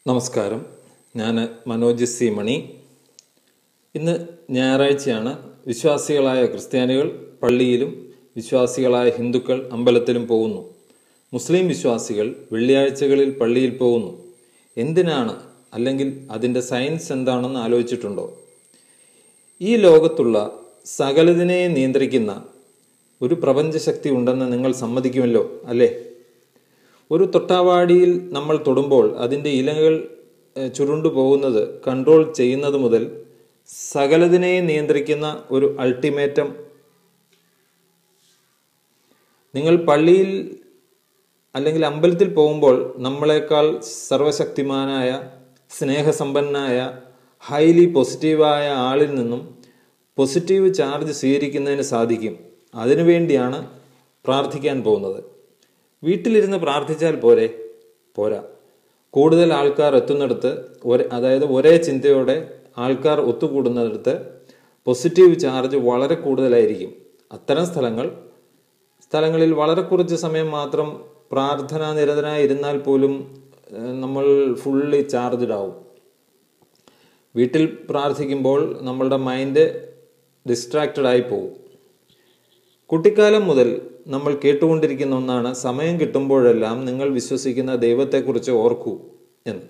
നമസ്കാരം ഞാൻ മനോജ് സി മണി ഇന്ന് ഞായറാഴ്ചയാണ് വിശ്വാസികളായ ക്രിസ്ത്യാനികൾ പള്ളിയിലും വിശ്വാസികളായ ഹിന്ദുക്കൾ അമ്പലത്തിലും പോകുന്നു മുസ്ലിം വിശ്വാസികൾ വെള്ളിയാഴ്ചകളിൽ പള്ളിയിൽ പോകുന്നു എന്തിനാണ് അല്ലെങ്കിൽ അതിൻ്റെ സയൻസ് എന്താണെന്ന് ആലോചിച്ചിട്ടുണ്ടോ ഈ ലോകത്തുള്ള സകലതിനെ നിയന്ത്രിക്കുന്ന ഒരു പ്രപഞ്ചശക്തി ഉണ്ടെന്ന് നിങ്ങൾ സമ്മതിക്കുമല്ലോ അല്ലേ ഒരു തൊട്ടാവാടിയിൽ നമ്മൾ തൊടുമ്പോൾ അതിൻ്റെ ഇലകൾ ഏഹ്, ചുരുണ്ടു പോകുന്നത് കൺട്രോൾ ചെയ്യുന്നത് മുതൽ സകലതിനെ നിയന്ത്രിക്കുന്ന ഒരു അൾട്ടിമേറ്റം നിങ്ങൾ പള്ളിയിൽ അല്ലെങ്കിൽ അമ്പലത്തിൽ പോകുമ്പോൾ നമ്മളെക്കാൾ സർവശക്തിമാനായ സ്നേഹസമ്പന്നനായ ഹൈലി പോസിറ്റീവായ ആളിൽ നിന്നും പോസിറ്റീവ് ചാർജ് സ്വീകരിക്കുന്നതിന് സാധിക്കും അതിനുവേണ്ടിയാണ് പ്രാർത്ഥിക്കാൻ പോകുന്നത് വീട്ടിലിരുന്ന് പ്രാർത്ഥിച്ചാൽ പോരെ പോരാ കൂടുതൽ ആൾക്കാർ എത്തുന്നിടത്ത് ഒരേ അതായത് ഒരേ ചിന്തയോടെ ആൾക്കാർ ഒത്തുകൂടുന്നിടത്ത് പോസിറ്റീവ് ചാർജ് വളരെ കൂടുതലായിരിക്കും അത്തരം സ്ഥലങ്ങൾ സ്ഥലങ്ങളിൽ വളരെ കുറച്ച് സമയം മാത്രം പ്രാർത്ഥനാ നിരതനായി ഇരുന്നാൽ പോലും ഏഹ്, നമ്മൾ ഫുള്ളി ചാർജ്ഡ് ആവും വീട്ടിൽ പ്രാർത്ഥിക്കുമ്പോൾ നമ്മളുടെ മൈൻഡ് ഡിസ്ട്രാക്റ്റഡ് ആയി പോകും കുട്ടിക്കാലം മുതൽ നമ്മൾ കേട്ടുകൊണ്ടിരിക്കുന്ന ഒന്നാണ് സമയം കിട്ടുമ്പോഴെല്ലാം നിങ്ങൾ വിശ്വസിക്കുന്ന ദൈവത്തെക്കുറിച്ച് ഓർക്കൂ എന്ന്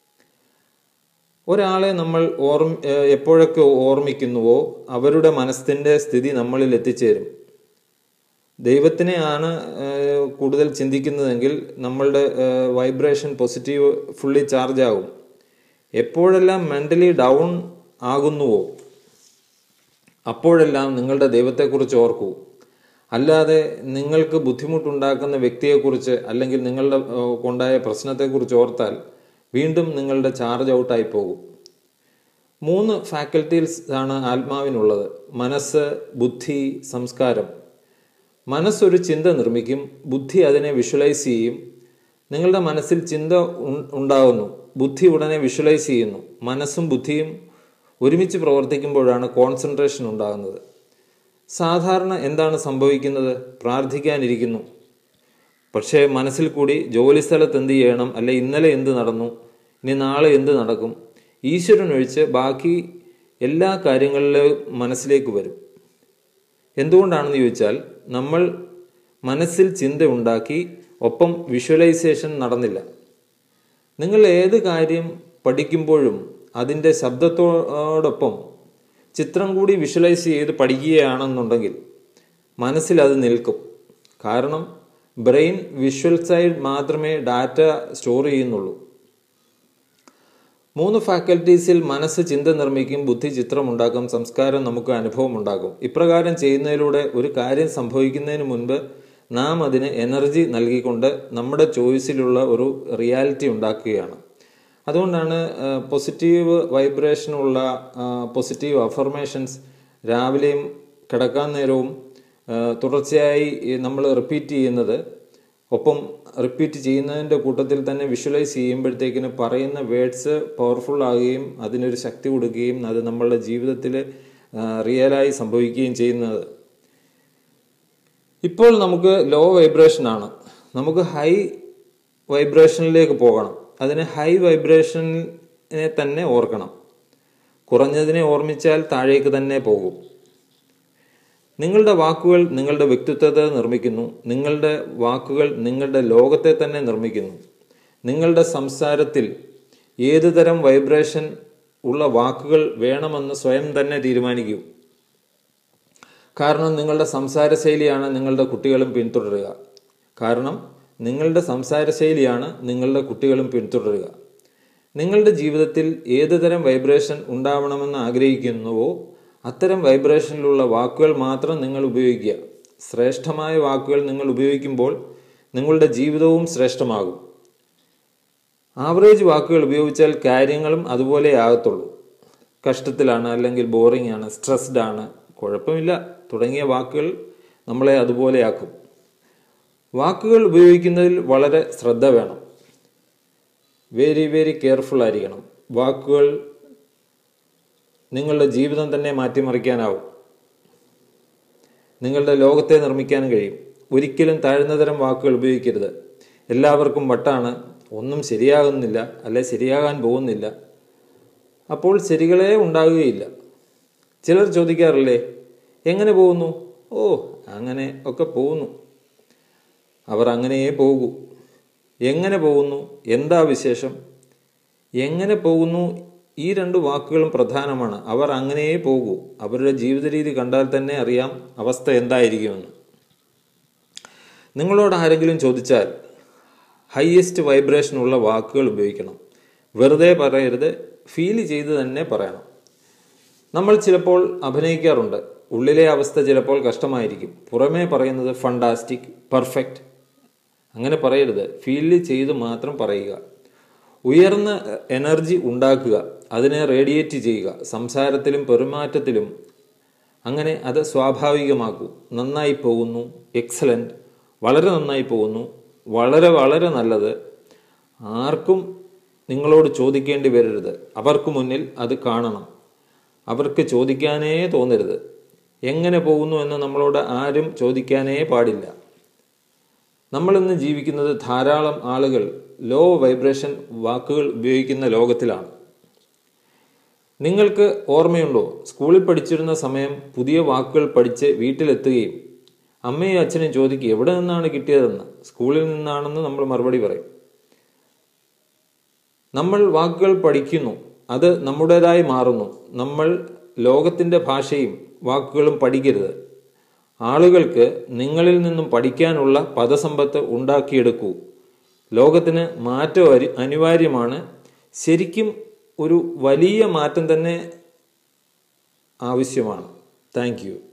ഒരാളെ നമ്മൾ ഓർമ്മ ഏഹ് എപ്പോഴൊക്കെ ഓർമ്മിക്കുന്നുവോ അവരുടെ മനസ്സിൻ്റെ സ്ഥിതി നമ്മളിൽ എത്തിച്ചേരും ദൈവത്തിനെയാണ് ഏഹ്, കൂടുതൽ ചിന്തിക്കുന്നതെങ്കിൽ നമ്മളുടെ വൈബ്രേഷൻ പോസിറ്റീവ് ഫുള്ളി ചാർജ് ആകും എപ്പോഴെല്ലാം മെൻ്റലി ഡൗൺ ആകുന്നുവോ അപ്പോഴെല്ലാം നിങ്ങളുടെ ദൈവത്തെക്കുറിച്ച് ഓർക്കൂ അല്ലാതെ നിങ്ങൾക്ക് ബുദ്ധിമുട്ടുണ്ടാക്കുന്ന വ്യക്തിയെക്കുറിച്ച് അല്ലെങ്കിൽ നിങ്ങളുടെ ഏഹ്, കൊണ്ടായ പ്രശ്നത്തെക്കുറിച്ച് ഓർത്താൽ വീണ്ടും നിങ്ങളുടെ ചാർജ് ഔട്ടായി പോകും മൂന്ന് ഫാക്കൽറ്റീസ് ആണ് ആത്മാവിനുള്ളത് മനസ്സ് ബുദ്ധി സംസ്കാരം മനസ്സൊരു ചിന്ത നിർമ്മിക്കും ബുദ്ധി അതിനെ വിഷ്വലൈസ് ചെയ്യും നിങ്ങളുടെ മനസ്സിൽ ചിന്ത ഉൺ- ഉണ്ടാകുന്നു ബുദ്ധി ഉടനെ വിഷ്വലൈസ് ചെയ്യുന്നു മനസ്സും ബുദ്ധിയും ഒരുമിച്ച് പ്രവർത്തിക്കുമ്പോഴാണ് കോൺസെൻട്രേഷൻ ഉണ്ടാകുന്നത് സാധാരണ എന്താണ് സംഭവിക്കുന്നത് പ്രാർത്ഥിക്കാനിരിക്കുന്നു പക്ഷേ മനസ്സിൽ കൂടി ജോലി സ്ഥലത്ത് എന്ത് ചെയ്യണം അല്ലെ ഇന്നലെ എന്ത് നടന്നു ഇനി നാളെ എന്ത് നടക്കും ഈശ്വരൻ ഒഴിച്ച് ബാക്കി എല്ലാ കാര്യങ്ങളിലും മനസ്സിലേക്ക് വരും എന്തുകൊണ്ടാണെന്ന് ചോദിച്ചാൽ നമ്മൾ മനസ്സിൽ ചിന്ത ഉണ്ടാക്കി ഒപ്പം വിഷ്വലൈസേഷൻ നടന്നില്ല നിങ്ങൾ ഏത് കാര്യം പഠിക്കുമ്പോഴും അതിൻ്റെ ശബ്ദത്തോടൊപ്പം ചിത്രം കൂടി വിഷ്വലൈസ് ചെയ്ത് പഠിക്കുകയാണെന്നുണ്ടെങ്കിൽ മനസ്സിൽ അത് നിൽക്കും കാരണം ബ്രെയിൻ വിഷ്വൽ സൈഡ് മാത്രമേ ഡാറ്റ സ്റ്റോർ ചെയ്യുന്നുള്ളൂ മൂന്ന് ഫാക്കൽറ്റീസിൽ മനസ്സ് ചിന്ത നിർമ്മിക്കും ബുദ്ധി ചിത്രമുണ്ടാക്കും സംസ്കാരം നമുക്ക് അനുഭവം ഉണ്ടാക്കും ഇപ്രകാരം ചെയ്യുന്നതിലൂടെ ഒരു കാര്യം സംഭവിക്കുന്നതിന് മുൻപ് നാം അതിന് എനർജി നൽകിക്കൊണ്ട് നമ്മുടെ ചോയ്സിലുള്ള ഒരു റിയാലിറ്റി ഉണ്ടാക്കുകയാണ് അതുകൊണ്ടാണ് പോസിറ്റീവ് വൈബ്രേഷനുള്ള പോസിറ്റീവ് അഫർമേഷൻസ് രാവിലെയും കിടക്കാൻ നേരവും ആ, തുടർച്ചയായി നമ്മൾ റിപ്പീറ്റ് ചെയ്യുന്നത് ഒപ്പം റിപ്പീറ്റ് ചെയ്യുന്നതിൻ്റെ കൂട്ടത്തിൽ തന്നെ വിഷ്വലൈസ് ചെയ്യുമ്പോഴത്തേക്കിന് പറയുന്ന വേർഡ്സ് പവർഫുൾ ആകുകയും അതിനൊരു ശക്തി കൊടുക്കുകയും അത് നമ്മളുടെ ജീവിതത്തിൽ റിയലായി സംഭവിക്കുകയും ചെയ്യുന്നത് ഇപ്പോൾ നമുക്ക് ലോ വൈബ്രേഷൻ ആണ് നമുക്ക് ഹൈ വൈബ്രേഷനിലേക്ക് പോകണം അതിന് ഹൈ വൈബ്രേഷനെ തന്നെ ഓർക്കണം കുറഞ്ഞതിനെ ഓർമ്മിച്ചാൽ താഴേക്ക് തന്നെ പോകും നിങ്ങളുടെ വാക്കുകൾ നിങ്ങളുടെ വ്യക്തിത്വത്തെ നിർമ്മിക്കുന്നു നിങ്ങളുടെ വാക്കുകൾ നിങ്ങളുടെ ലോകത്തെ തന്നെ നിർമ്മിക്കുന്നു നിങ്ങളുടെ സംസാരത്തിൽ ഏതു തരം വൈബ്രേഷൻ ഉള്ള വാക്കുകൾ വേണമെന്ന് സ്വയം തന്നെ തീരുമാനിക്കൂ കാരണം നിങ്ങളുടെ സംസാര ശൈലിയാണ് നിങ്ങളുടെ കുട്ടികളും പിന്തുടരുക കാരണം നിങ്ങളുടെ സംസാര ശൈലിയാണ് നിങ്ങളുടെ കുട്ടികളും പിന്തുടരുക നിങ്ങളുടെ ജീവിതത്തിൽ ഏത് തരം വൈബ്രേഷൻ ഉണ്ടാവണമെന്ന് ആഗ്രഹിക്കുന്നുവോ അത്തരം വൈബ്രേഷനിലുള്ള വാക്കുകൾ മാത്രം നിങ്ങൾ ഉപയോഗിക്കുക ശ്രേഷ്ഠമായ വാക്കുകൾ നിങ്ങൾ ഉപയോഗിക്കുമ്പോൾ നിങ്ങളുടെ ജീവിതവും ശ്രേഷ്ഠമാകും ആവറേജ് വാക്കുകൾ ഉപയോഗിച്ചാൽ കാര്യങ്ങളും അതുപോലെ ആകത്തുള്ളൂ കഷ്ടത്തിലാണ് അല്ലെങ്കിൽ ബോറിംഗ് ആണ് സ്ട്രെസ്ഡ് ആണ് കുഴപ്പമില്ല തുടങ്ങിയ വാക്കുകൾ നമ്മളെ അതുപോലെയാക്കും വാക്കുകൾ ഉപയോഗിക്കുന്നതിൽ വളരെ ശ്രദ്ധ വേണം വെരി വെരി കെയർഫുൾ ആയിരിക്കണം വാക്കുകൾ നിങ്ങളുടെ ജീവിതം തന്നെ മാറ്റിമറിക്കാനാവും നിങ്ങളുടെ ലോകത്തെ നിർമ്മിക്കാനും കഴിയും ഒരിക്കലും താഴ്ന്ന തരം വാക്കുകൾ ഉപയോഗിക്കരുത് എല്ലാവർക്കും വട്ടാണ് ഒന്നും ശരിയാകുന്നില്ല അല്ലെ ശരിയാകാൻ പോകുന്നില്ല അപ്പോൾ ശരികളേ ഉണ്ടാകുകയില്ല ചിലർ ചോദിക്കാറില്ലേ എങ്ങനെ പോകുന്നു ഓ അങ്ങനെ ഒക്കെ പോകുന്നു അവർ അങ്ങനെയേ പോകൂ എങ്ങനെ പോകുന്നു എന്താ വിശേഷം എങ്ങനെ പോകുന്നു ഈ രണ്ട് വാക്കുകളും പ്രധാനമാണ് അവർ അങ്ങനെയേ പോകൂ അവരുടെ ജീവിത രീതി കണ്ടാൽ തന്നെ അറിയാം അവസ്ഥ എന്തായിരിക്കുമെന്ന് നിങ്ങളോട് ആരെങ്കിലും ചോദിച്ചാൽ ഹയസ്റ്റ് വൈബ്രേഷൻ ഉള്ള വാക്കുകൾ ഉപയോഗിക്കണം വെറുതെ പറയരുത് ഫീൽ ചെയ്ത് തന്നെ പറയണം നമ്മൾ ചിലപ്പോൾ അഭിനയിക്കാറുണ്ട് ഉള്ളിലെ അവസ്ഥ ചിലപ്പോൾ കഷ്ടമായിരിക്കും പുറമേ പറയുന്നത് ഫണ്ടാസ്റ്റിക് പെർഫെക്റ്റ് അങ്ങനെ പറയരുത് ഫീൽ ചെയ്ത് മാത്രം പറയുക ഉയർന്ന എനർജി ഉണ്ടാക്കുക അതിനെ റേഡിയേറ്റ് ചെയ്യുക സംസാരത്തിലും പെരുമാറ്റത്തിലും അങ്ങനെ അത് സ്വാഭാവികമാക്കൂ നന്നായി പോകുന്നു എക്സലൻറ്റ് വളരെ നന്നായി പോകുന്നു വളരെ വളരെ നല്ലത് ആർക്കും നിങ്ങളോട് ചോദിക്കേണ്ടി വരരുത് അവർക്ക് മുന്നിൽ അത് കാണണം അവർക്ക് ചോദിക്കാനേ തോന്നരുത് എങ്ങനെ പോകുന്നു എന്ന് നമ്മളോട് ആരും ചോദിക്കാനേ പാടില്ല നമ്മളിന്ന് ജീവിക്കുന്നത് ധാരാളം ആളുകൾ ലോ വൈബ്രേഷൻ വാക്കുകൾ ഉപയോഗിക്കുന്ന ലോകത്തിലാണ് നിങ്ങൾക്ക് ഓർമ്മയുണ്ടോ സ്കൂളിൽ പഠിച്ചിരുന്ന സമയം പുതിയ വാക്കുകൾ പഠിച്ച് വീട്ടിലെത്തുകയും അമ്മയും അച്ഛനും ചോദിക്കും എവിടെ നിന്നാണ് കിട്ടിയതെന്ന് സ്കൂളിൽ നിന്നാണെന്ന് നമ്മൾ മറുപടി പറയും നമ്മൾ വാക്കുകൾ പഠിക്കുന്നു അത് നമ്മുടേതായി മാറുന്നു നമ്മൾ ലോകത്തിൻ്റെ ഭാഷയും വാക്കുകളും പഠിക്കരുത് ആളുകൾക്ക് നിങ്ങളിൽ നിന്നും പഠിക്കാനുള്ള പദസമ്പത്ത് ഉണ്ടാക്കിയെടുക്കൂ ലോകത്തിന് മാറ്റം അരി- അനിവാര്യമാണ് ശരിക്കും ഒരു വലിയ മാറ്റം തന്നെ ആവശ്യമാണ് താങ്ക് യു